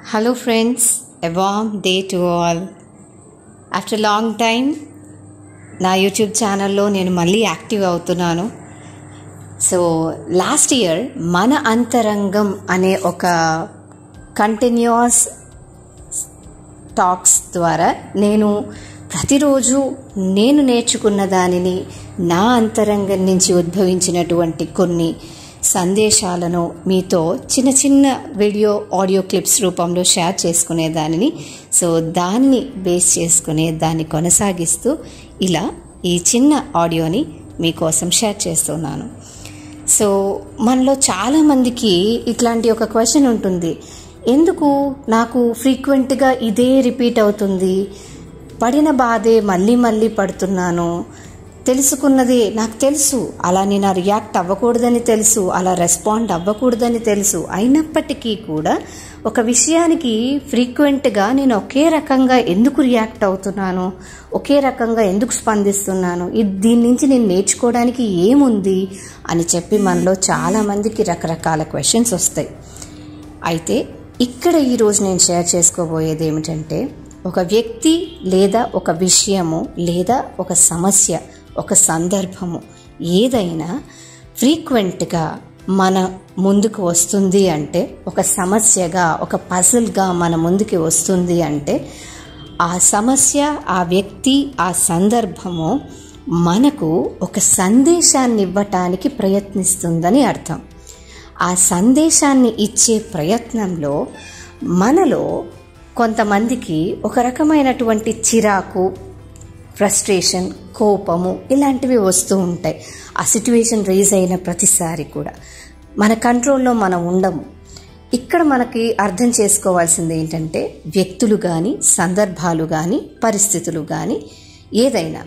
Hello, friends. A warm day to all. After long time నా YouTube ఛానల్లో నేను మళ్ళీ యాక్టివ్ అవుతున్నాను సో లాస్ట్ ఇయర్ మన అంతరంగం అనే ఒక కంటిన్యూస్ టాక్స్ ద్వారా నేను ప్రతిరోజు నేను నేర్చుకున్న దానిని నా అంతరంగం నుంచి ఉద్భవించినటువంటి కొన్ని సందేశాలను మీతో చిన్న చిన్న వీడియో ఆడియో క్లిప్స్ రూపంలో షేర్ చేసుకునే దానిని సో దానిని బేస్ చేసుకునే దాన్ని కొనసాగిస్తూ ఇలా ఈ చిన్న ఆడియోని మీకోసం షేర్ చేస్తున్నాను సో మనలో చాలామందికి ఇట్లాంటి ఒక క్వశ్చన్ ఉంటుంది ఎందుకు నాకు ఫ్రీక్వెంట్గా ఇదే రిపీట్ అవుతుంది పడిన బాధే మళ్ళీ మళ్ళీ పడుతున్నాను తెలుసుకున్నదే నాకు తెలుసు అలా నేను రియాక్ట్ అవ్వకూడదని తెలుసు అలా రెస్పాండ్ అవ్వకూడదని తెలుసు అయినప్పటికీ కూడా ఒక విషయానికి ఫ్రీక్వెంట్గా నేను ఒకే రకంగా ఎందుకు రియాక్ట్ అవుతున్నాను ఒకే రకంగా ఎందుకు స్పందిస్తున్నాను ఇది దీని నుంచి నేను నేర్చుకోవడానికి ఏముంది అని చెప్పి మనలో చాలామందికి రకరకాల క్వశ్చన్స్ వస్తాయి అయితే ఇక్కడ ఈరోజు నేను షేర్ చేసుకోబోయేది ఏమిటంటే ఒక వ్యక్తి లేదా ఒక విషయము లేదా ఒక సమస్య ఒక సందర్భము ఏదైనా ఫ్రీక్వెంట్గా మన ముందుకు వస్తుంది అంటే ఒక సమస్యగా ఒక పజిల్గా మన ముందుకి వస్తుంది అంటే ఆ సమస్య ఆ వ్యక్తి ఆ సందర్భము మనకు ఒక సందేశాన్ని ఇవ్వటానికి ప్రయత్నిస్తుందని అర్థం ఆ సందేశాన్ని ఇచ్చే ప్రయత్నంలో మనలో కొంతమందికి ఒక రకమైనటువంటి చిరాకు ఫ్రస్ట్రేషన్ కోపము ఇలాంటివి వస్తూ ఉంటాయి ఆ సిచ్యువేషన్ రేజ్ అయిన ప్రతిసారి కూడా మన కంట్రోల్లో మనం ఉండము ఇక్కడ మనకి అర్థం చేసుకోవాల్సింది ఏంటంటే వ్యక్తులు కానీ సందర్భాలు కానీ పరిస్థితులు కానీ ఏదైనా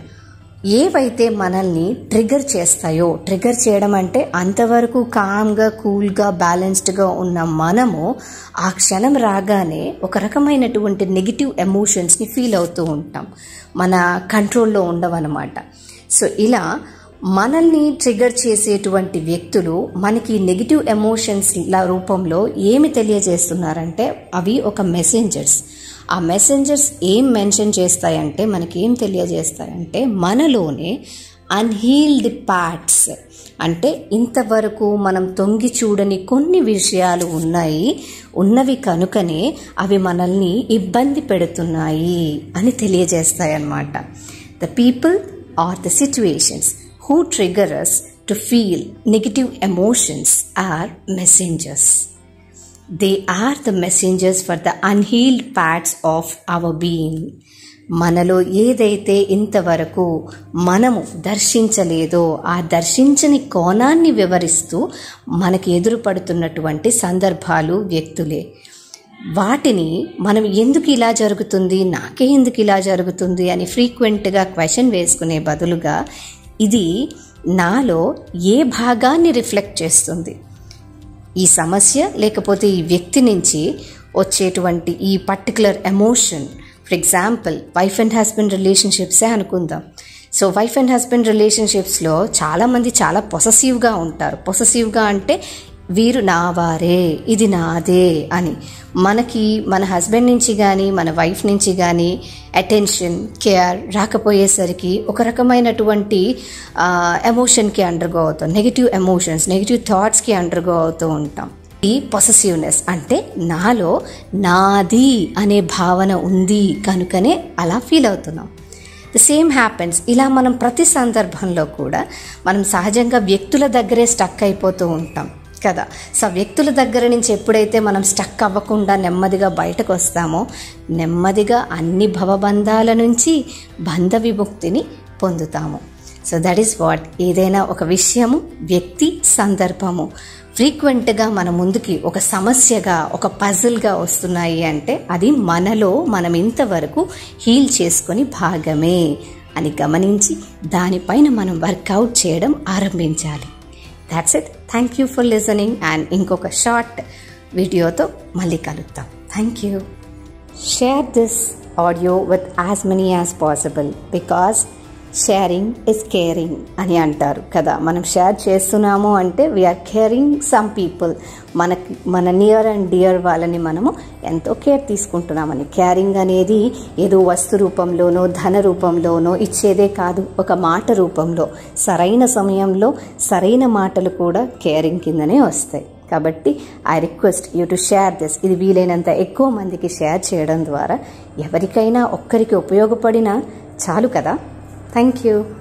ఏవైతే మనల్ని ట్రిగర్ చేస్తాయో ట్రిగర్ చేయడం అంటే అంతవరకు కామ్గా కూల్గా బ్యాలెన్స్డ్గా ఉన్న మనము ఆ క్షణం రాగానే ఒక రకమైనటువంటి నెగిటివ్ ఎమోషన్స్ని ఫీల్ అవుతూ ఉంటాం మన కంట్రోల్లో ఉండవన్నమాట సో ఇలా మనల్ని ట్రిగర్ చేసేటువంటి వ్యక్తులు మనకి నెగిటివ్ ఎమోషన్స్ రూపంలో ఏమి తెలియజేస్తున్నారంటే అవి ఒక మెసెంజర్స్ ఆ మెసెంజర్స్ ఏం మెన్షన్ చేస్తాయంటే మనకి ఏం తెలియజేస్తాయంటే మనలోనే అన్హీల్డ్ పార్ట్స్ అంటే ఇంతవరకు మనం తొంగి చూడని కొన్ని విషయాలు ఉన్నాయి ఉన్నవి కనుకనే అవి మనల్ని ఇబ్బంది పెడుతున్నాయి అని తెలియజేస్తాయి అన్నమాట the people are the situations who trigger us to feel negative emotions are messengers. They are the messengers for the unhealed parts of our being. మనలో ఏదైతే ఇంతవరకు మనము దర్శించలేదో ఆ దర్శించని కోణాన్ని వివరిస్తూ మనకి ఎదురుపడుతున్నటువంటి సందర్భాలు వ్యక్తులే వాటిని మనం ఎందుకు ఇలా జరుగుతుంది నాకే ఎందుకు ఇలా జరుగుతుంది అని ఫ్రీక్వెంట్గా క్వశ్చన్ వేసుకునే బదులుగా ఇది నాలో ఏ భాగాన్ని రిఫ్లెక్ట్ చేస్తుంది ఈ సమస్య లేకపోతే ఈ వ్యక్తి నుంచి వచ్చేటువంటి ఈ particular emotion for example wife and husband రిలేషన్షిప్సే అనుకుందాం సో వైఫ్ అండ్ హస్బెండ్ రిలేషన్షిప్స్లో చాలామంది చాలా పొససివ్గా ఉంటారు పొససివ్గా అంటే వీరు నా వారే ఇది నాదే అని మనకి మన హస్బెండ్ నుంచి కానీ మన వైఫ్ నుంచి కానీ అటెన్షన్ కేర్ రాకపోయేసరికి ఒక రకమైనటువంటి ఎమోషన్కి అండర్గో అవుతాం నెగిటివ్ ఎమోషన్స్ నెగిటివ్ థాట్స్కి అండర్గో అవుతూ ఉంటాం ఈ పొసెసివ్నెస్ అంటే నాలో నాది అనే భావన ఉంది కనుకనే అలా ఫీల్ అవుతున్నాం ద సేమ్ హ్యాపెన్స్ ఇలా మనం ప్రతి సందర్భంలో కూడా మనం సహజంగా వ్యక్తుల దగ్గరే స్టక్ అయిపోతూ ఉంటాం కదా సో వ్యక్తుల దగ్గర నుంచి ఎప్పుడైతే మనం స్టక్ అవ్వకుండా నెమ్మదిగా బయటకు వస్తామో నెమ్మదిగా అన్ని భవబంధాల నుంచి బంధ విముక్తిని పొందుతాము సో దట్ ఈస్ వాట్ ఏదైనా ఒక విషయము వ్యక్తి సందర్భము ఫ్రీక్వెంట్గా మన ముందుకి ఒక సమస్యగా ఒక పజిల్గా వస్తున్నాయి అంటే అది మనలో మనం ఇంతవరకు హీల్ చేసుకొని భాగమే అని గమనించి దానిపైన మనం వర్కౌట్ చేయడం ఆరంభించాలి that's it thank you for listening and ఇంకొక షార్ట్ వీడియోతో మళ్ళీ కలుద్దాం thank you share this audio with as many as possible because sharing is caring అని అంటారు కదా మనం షేర్ చేస్తున్నాము అంటే వీఆర్ కేరింగ్ సమ్ పీపుల్ మనకి మన నియర్ అండ్ డియర్ వాళ్ళని మనము ఎంతో కేర్ తీసుకుంటున్నామని క్యారింగ్ అనేది ఏదో వస్తు రూపంలోనో ధన రూపంలోనో ఇచ్చేదే కాదు ఒక మాట రూపంలో సరైన సమయంలో సరైన మాటలు కూడా కేరింగ్ కిందనే వస్తాయి కాబట్టి I request you to share this ఇది వీలైనంత ఎక్కువ మందికి షేర్ చేయడం ద్వారా ఎవరికైనా ఒక్కరికి ఉపయోగపడినా చాలు కదా థ్యాంక్ యూ